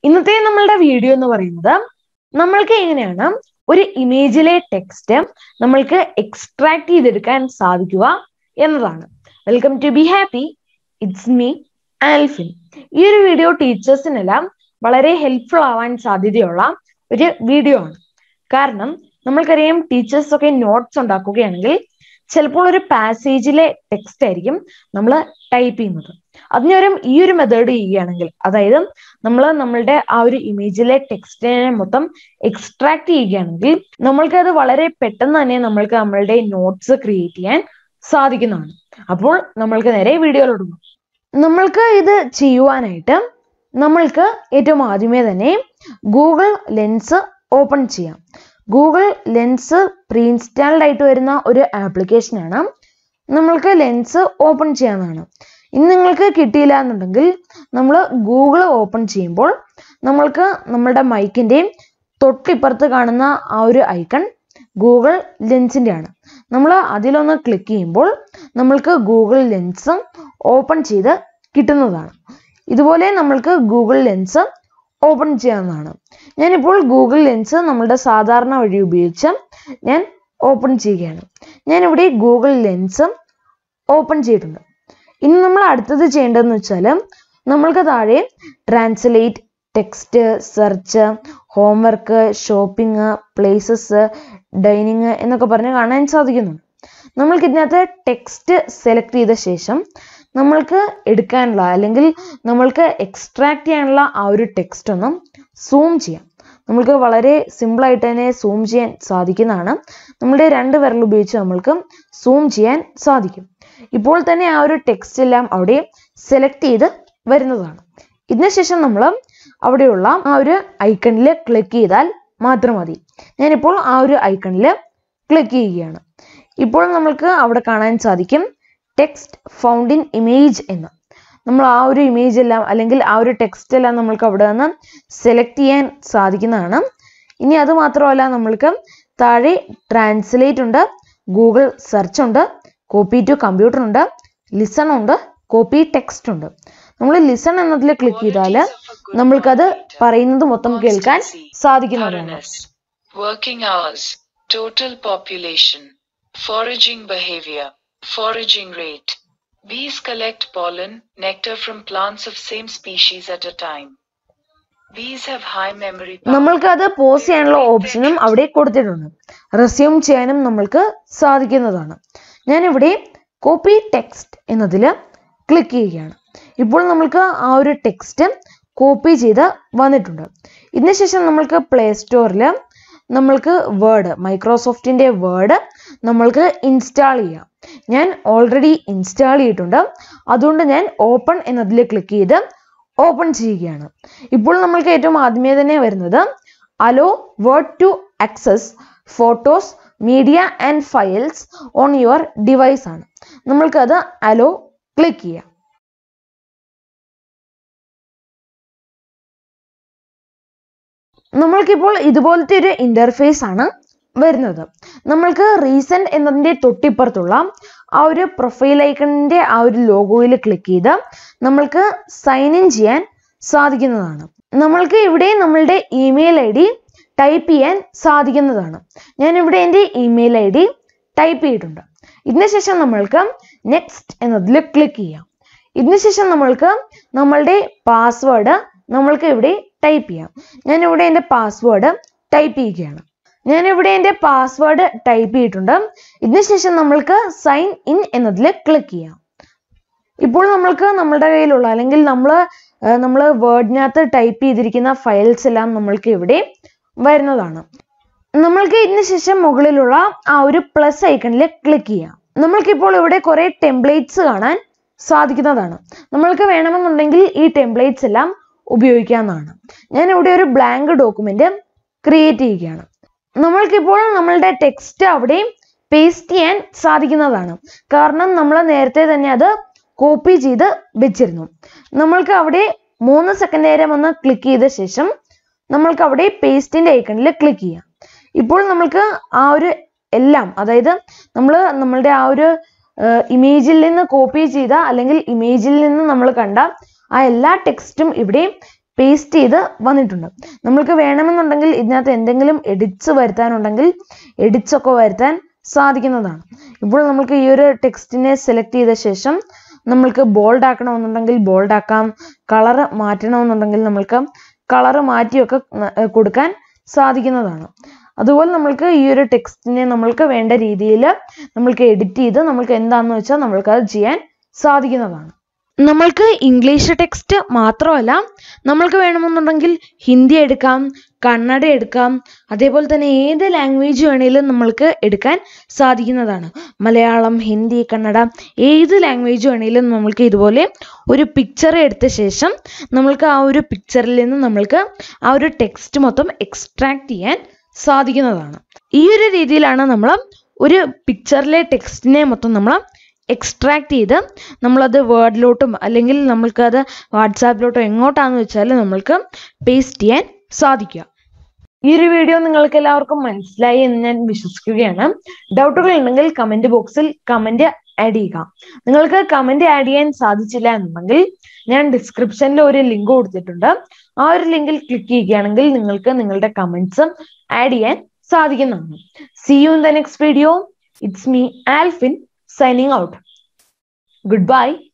ഇന്നത്തെ നമ്മളുടെ വീഡിയോ എന്ന് പറയുന്നത് നമ്മൾക്ക് എങ്ങനെയാണ് ഒരു ഇമേജിലെ ടെക്സ്റ്റ് നമ്മൾക്ക് എക്സ്ട്രാക്ട് ചെയ്തെടുക്കാൻ സാധിക്കുക എന്നതാണ് welcome to B happy it's me Alphin ഈ ഒരു വീഡിയോ ടീച്ചേഴ്സിനെല്ലാം വളരെ ഹെൽപ്ഫുൾ ആവാൻ സാധ്യതയുള്ള ഒരു വീഡിയോ ആണ് കാരണം നമ്മൾക്കറിയാം ടീച്ചേഴ്സ് ഒക്കെ നോട്ട്സ് ഉണ്ടാക്കുകയാണെങ്കിൽ ചിലപ്പോൾ ഒരു പാസേജിലെ ടെക്സ്റ്റ് ആയിരിക്കും നമ്മൾ ടൈപ്പ് ചെയ്യുന്നത് അതിനൊരം ഈ ഒരു മെത്തേഡ് ചെയ്യുകയാണെങ്കിൽ അതായത് നമ്മൾ നമ്മളുടെ ആ ഒരു ഇമേജിലെ ടെക്സ്റ്റിനെ മൊത്തം എക്സ്ട്രാക്ട് ചെയ്യുകയാണെങ്കിൽ നമ്മൾക്ക് അത് വളരെ പെട്ടെന്ന് തന്നെ നമ്മൾക്ക് നമ്മളുടെ നോട്ട്സ് ക്രിയേറ്റ് ചെയ്യാൻ സാധിക്കുന്നതാണ് അപ്പോൾ നമ്മൾക്ക് നേരെ വീഡിയോയിലോട്ട് പോകാം നമ്മൾക്ക് ഇത് ചെയ്യുവാനായിട്ട് നമ്മൾക്ക് ഏറ്റവും ആദ്യമേ തന്നെ ഗൂഗിൾ ലെൻസ് ഓപ്പൺ ചെയ്യാം ഗൂഗിൾ ലെൻസ് പ്രീ ഇൻസ്റ്റാൾഡ് ആയിട്ട് വരുന്ന ഒരു ആപ്ലിക്കേഷനാണ് നമ്മൾക്ക് ലെൻസ് ഓപ്പൺ ചെയ്യാവുന്നതാണ് ഇന്ന് നിങ്ങൾക്ക് കിട്ടിയില്ല എന്നുണ്ടെങ്കിൽ നമ്മൾ ഗൂഗിൾ ഓപ്പൺ ചെയ്യുമ്പോൾ നമ്മൾക്ക് നമ്മളുടെ മൈക്കിൻ്റെയും തൊട്ടിപ്പുറത്ത് കാണുന്ന ആ ഒരു ഐക്കൺ ഗൂഗിൾ ലെൻസിൻ്റെ ആണ് നമ്മൾ അതിലൊന്ന് ക്ലിക്ക് ചെയ്യുമ്പോൾ നമ്മൾക്ക് ഗൂഗിൾ ലെൻസ് ഓപ്പൺ ചെയ്ത് കിട്ടുന്നതാണ് ഇതുപോലെ നമ്മൾക്ക് ഗൂഗിൾ ലെൻസ് ഓപ്പൺ ചെയ്യാവുന്നതാണ് ഞാനിപ്പോൾ ഗൂഗിൾ ലെൻസ് നമ്മളുടെ സാധാരണ വഴി ഉപയോഗിച്ച് ഞാൻ ഓപ്പൺ ചെയ്യുകയാണ് ഞാനിവിടെ ഗൂഗിൾ ലെൻസ് ഓപ്പൺ ചെയ്തിട്ടുണ്ട് ഇനി നമ്മൾ അടുത്തത് ചെയ്യേണ്ടതെന്ന് വെച്ചാൽ നമ്മൾക്ക് താഴെ translate text search homework shopping places dining എന്നൊക്കെ പറഞ്ഞ് കാണാൻ സാധിക്കുന്നു നമ്മൾക്ക് ഇതിനകത്ത് ടെക്സ്റ്റ് സെലക്ട് ചെയ്ത ശേഷം നമ്മൾക്ക് എടുക്കാനുള്ള അല്ലെങ്കിൽ നമ്മൾക്ക് എക്സ്ട്രാക്ട് ചെയ്യാനുള്ള ആ ഒരു ടെക്സ്റ്റ് ഒന്ന് സൂം ചെയ്യാം നമ്മൾക്ക് വളരെ സിമ്പിൾ ആയിട്ട് തന്നെ സൂം ചെയ്യാൻ സാധിക്കുന്നതാണ് നമ്മുടെ രണ്ട് വിരൽ ഉപയോഗിച്ച് നമ്മൾക്ക് സൂം ചെയ്യാൻ സാധിക്കും ഇപ്പോൾ തന്നെ ആ ഒരു ടെക്സ്റ്റ് എല്ലാം അവിടെ സെലക്ട് ചെയ്ത് വരുന്നതാണ് ഇതിനുശേഷം നമ്മൾ അവിടെയുള്ള ആ ഒരു ഐക്കണിൽ ക്ലിക്ക് ചെയ്താൽ മാത്രം മതി ഞാനിപ്പോൾ ആ ഒരു ഐക്കണിൽ ക്ലിക്ക് ചെയ്യുകയാണ് ഇപ്പോൾ നമ്മൾക്ക് അവിടെ കാണാൻ സാധിക്കും ടെക്സ്റ്റ് ഫൗണ്ട് ഇൻ ഇമേജ് എന്ന് നമ്മൾ ആ ഒരു ഇമേജ് എല്ലാം അല്ലെങ്കിൽ ആ ഒരു ടെക്സ്റ്റ് എല്ലാം നമ്മൾക്ക് അവിടെ നിന്ന് സെലക്ട് ചെയ്യാൻ സാധിക്കുന്നതാണ് ഇനി അത് മാത്രമല്ല നമ്മൾക്ക് താഴെ ട്രാൻസ്ലേറ്റ് ഉണ്ട് ഗൂഗിൾ സെർച്ച് ഉണ്ട് കോപ്പി ടു കമ്പ്യൂട്ടർ ഉണ്ട് ലിസൺ ഉണ്ട് കോപ്പി ടെക്സ്റ്റ് ഉണ്ട് നമ്മൾ ലിസൺ എന്നതിൽ ക്ലിക്ക് ചെയ്താൽ നമ്മൾക്കത് പറയുന്നത് മൊത്തം കേൾക്കാൻ സാധിക്കുന്നതാണ് Working hours, total population, foraging behavior, foraging rate. Bees collect pollen, nectar from plants of same species at a time. Bees have high memory power. നമ്മൾക്ക് അത് പോസ് ചെയ്യാനുള്ള ഓപ്ഷനും അവിടെ കൊടുത്തിട്ടുണ്ട് റെസ്യൂം ചെയ്യാനും നമ്മൾക്ക് സാധിക്കുന്നതാണ് ഞാനിവിടെ കോപ്പി ടെക്സ്റ്റ് എന്നതിൽ ക്ലിക്ക് ചെയ്യുകയാണ് ഇപ്പോൾ നമ്മൾക്ക് ആ ഒരു ടെക്സ്റ്റ് കോപ്പി ചെയ്ത് വന്നിട്ടുണ്ട് ഇതിനുശേഷം നമ്മൾക്ക് പ്ലേ സ്റ്റോറിൽ നമ്മൾക്ക് വേർഡ് മൈക്രോസോഫ്റ്റിൻ്റെ വേർഡ് നമ്മൾക്ക് ഇൻസ്റ്റാൾ ചെയ്യാം ഞാൻ ഓൾറെഡി ഇൻസ്റ്റാൾ ചെയ്തിട്ടുണ്ട് അതുകൊണ്ട് ഞാൻ ഓപ്പൺ എന്നതിൽ ക്ലിക്ക് ചെയ്ത് ഓപ്പൺ ചെയ്യുകയാണ് ഇപ്പോൾ നമ്മൾക്ക് ഏറ്റവും ആദ്യമേ തന്നെ വരുന്നത് allow Word to access photos media and files on your device ആണ് നമ്മൾക്കത് അലോ ക്ലിക്ക് ചെയ്യാം നമ്മൾക്കിപ്പോൾ ഇതുപോലത്തെ ഒരു ഇന്റർഫേസ് ആണ് വരുന്നത് നമ്മൾക്ക് റീസെന്റ് എന്നതിന്റെ തൊട്ടിപ്പുറത്തുള്ള ആ ഒരു പ്രൊഫൈൽ ഐക്കണിന്റെ ആ ഒരു ലോഗോയിൽ ക്ലിക്ക് ചെയ്ത് നമ്മൾക്ക് സൈൻ ഇൻ ചെയ്യാൻ സാധിക്കുന്നതാണ് നമ്മൾക്ക് ഇവിടെ നമ്മളുടെ ഇമെയിൽ ഐ ഡി ടൈപ്പ് ചെയ്യാൻ സാധിക്കുന്നതാണ് ഞാൻ ഇവിടെ എൻ്റെ ഇമെയിൽ ഐ ഡി ടൈപ്പ് ചെയ്തിട്ടുണ്ട് ഇതിനുശേഷം നമ്മൾക്ക് നെക്സ്റ്റ് എന്നതിൽ ക്ലിക്ക് ചെയ്യാം ഇതിനുശേഷം നമ്മൾക്ക് നമ്മളുടെ പാസ്വേഡ് നമ്മൾക്ക് ഇവിടെ ടൈപ്പ് ചെയ്യാം ഞാൻ ഇവിടെ എൻ്റെ പാസ്വേഡ് ടൈപ്പ് ചെയ്യുകയാണ് ഞാൻ ഇവിടെ എൻ്റെ പാസ്വേഡ് ടൈപ്പ് ചെയ്തിട്ടുണ്ട് ഇതിനുശേഷം നമ്മൾക്ക് സൈൻ ഇൻ എന്നതിൽ ക്ലിക്ക് ചെയ്യാം ഇപ്പോൾ നമ്മൾക്ക് നമ്മുടെ കയ്യിലുള്ള അല്ലെങ്കിൽ നമ്മൾ നമ്മൾ വേർഡിനകത്ത് ടൈപ്പ് ചെയ്തിരിക്കുന്ന ഫയൽസ് എല്ലാം നമ്മൾക്ക് ഇവിടെ വരുന്നതാണ് നമ്മൾക്ക് ഇതിന് ശേഷം മുകളിലുള്ള ആ ഒരു പ്ലസ് ഐക്കണിൽ ക്ലിക്ക് ചെയ്യാം നമ്മൾക്കിപ്പോൾ ഇവിടെ കുറെ ടെംപ്ലേറ്റ്സ് കാണാൻ സാധിക്കുന്നതാണ് നമ്മൾക്ക് വേണമെന്നുണ്ടെങ്കിൽ ഈ ടെംപ്ലേറ്റ്സ് എല്ലാം ഉപയോഗിക്കാവുന്നതാണ് ഞാൻ ഇവിടെ ഒരു ബ്ലാങ്ക് ഡോക്യുമെന്റ് ക്രിയേറ്റ് ചെയ്യുകയാണ് നമ്മൾക്കിപ്പോൾ നമ്മളുടെ ടെക്സ്റ്റ് അവിടെ പേസ്റ്റ് ചെയ്യാൻ സാധിക്കുന്നതാണ് കാരണം നമ്മൾ നേരത്തെ തന്നെ അത് കോപ്പി ചെയ്ത് വെച്ചിരുന്നു നമ്മൾക്ക് അവിടെ മൂന്ന് സെക്കൻഡ് നേരം ഒന്ന് ക്ലിക്ക് ചെയ്ത ശേഷം നമ്മൾക്ക് അവിടെ പേസ്റ്റിന്റെ ഐക്കണിൽ ക്ലിക്ക് ചെയ്യാം ഇപ്പോൾ നമ്മൾക്ക് ആ ഒരു എല്ലാം അതായത് നമ്മൾ നമ്മളുടെ ആ ഒരു ഇമേജിൽ നിന്ന് കോപ്പി ചെയ്ത അല്ലെങ്കിൽ ഇമേജിൽ നിന്ന് നമ്മൾ കണ്ട ആ എല്ലാ ടെക്സ്റ്റും ഇവിടെ പേസ്റ്റ് ചെയ്ത് വന്നിട്ടുണ്ട് നമ്മൾക്ക് വേണമെന്നുണ്ടെങ്കിൽ ഇതിനകത്ത് എന്തെങ്കിലും എഡിറ്റ്സ് വരുത്താനുണ്ടെങ്കിൽ എഡിറ്റ്സ് ഒക്കെ വരുത്താൻ സാധിക്കുന്നതാണ് ഇപ്പോൾ നമുക്ക് ഈ ഒരു ടെക്സ്റ്റിനെ സെലക്ട് ചെയ്ത ശേഷം നമ്മൾക്ക് ബോൾഡ് ആക്കണമെന്നുണ്ടെങ്കിൽ ബോൾഡ് ആക്കാം കളറ് മാറ്റണമെന്നുണ്ടെങ്കിൽ നമ്മൾക്ക് കളറ് മാറ്റിയൊക്കെ ന- ഏർ കൊടുക്കാൻ സാധിക്കുന്നതാണ് അതുപോലെ നമ്മൾക്ക് ഈ ഒരു ടെക്സ്റ്റിനെ നമ്മൾക്ക് വേണ്ട രീതിയിൽ നമ്മൾക്ക് എഡിറ്റ് ചെയ്ത് നമ്മൾക്ക് എന്താണെന്ന് വെച്ചാൽ നമ്മൾക്ക് അത് ചെയ്യാൻ സാധിക്കുന്നതാണ് നമ്മൾക്ക് ഇംഗ്ലീഷ് ടെക്സ്റ്റ് മാത്രമല്ല നമ്മൾക്ക് വേണമെന്നുണ്ടെങ്കിൽ ഹിന്ദി എടുക്കാം കന്നഡ എടുക്കാം അതേപോലെ തന്നെ ഏത് ലാംഗ്വേജ് വേണേലും നമ്മൾക്ക് എടുക്കാൻ സാധിക്കുന്നതാണ് മലയാളം ഹിന്ദി കന്നഡ ഏത് ലാംഗ്വേജ് വേണേലും നമ്മൾക്ക് ഇതുപോലെ ഒരു പിക്ചർ എടുത്ത ശേഷം നമ്മൾക്ക് ആ ഒരു പിക്ചറിൽ നിന്ന് നമ്മൾക്ക് ആ ഒരു ടെക്സ്റ്റ് മൊത്തം എക്സ്ട്രാക്ട് ചെയ്യാൻ സാധിക്കുന്നതാണ് ഈ ഒരു രീതിയിലാണ് നമ്മൾ ഒരു പിക്ചറിലെ ടെക്സ്റ്റിനെ മൊത്തം നമ്മൾ എക്സ്ട്രാക്ട് ചെയ്ത് നമ്മളത് വേർഡിലോട്ടും അല്ലെങ്കിൽ നമ്മൾക്കത് വാട്സാപ്പിലോട്ടോ എങ്ങോട്ടാന്ന് വെച്ചാൽ നമ്മൾക്ക് പേസ്റ്റ് ചെയ്യാൻ സാധിക്കുക ഈ ഒരു വീഡിയോ നിങ്ങൾക്ക് എല്ലാവർക്കും മനസ്സിലായി എന്ന് ഞാൻ വിശ്വസിക്കുകയാണ് ഡൗട്ടുകൾ ഉണ്ടെങ്കിൽ കമന്റ് ബോക്സിൽ കമന്റ് ആഡ് ചെയ്യുക നിങ്ങൾക്ക് കമന്റ് ആഡ് ചെയ്യാൻ സാധിച്ചില്ല എന്നുണ്ടെങ്കിൽ ഞാൻ ഡിസ്ക്രിപ്ഷനിൽ ഒരു ലിങ്ക് കൊടുത്തിട്ടുണ്ട് ആ ഒരു ലിങ്കിൽ ക്ലിക്ക് ചെയ്യുകയാണെങ്കിൽ നിങ്ങൾക്ക് നിങ്ങളുടെ കമന്റ്സ് ആഡ് ചെയ്യാൻ സാധിക്കുന്നതാണ് see you in the next video it's me Alphin signing out. Goodbye.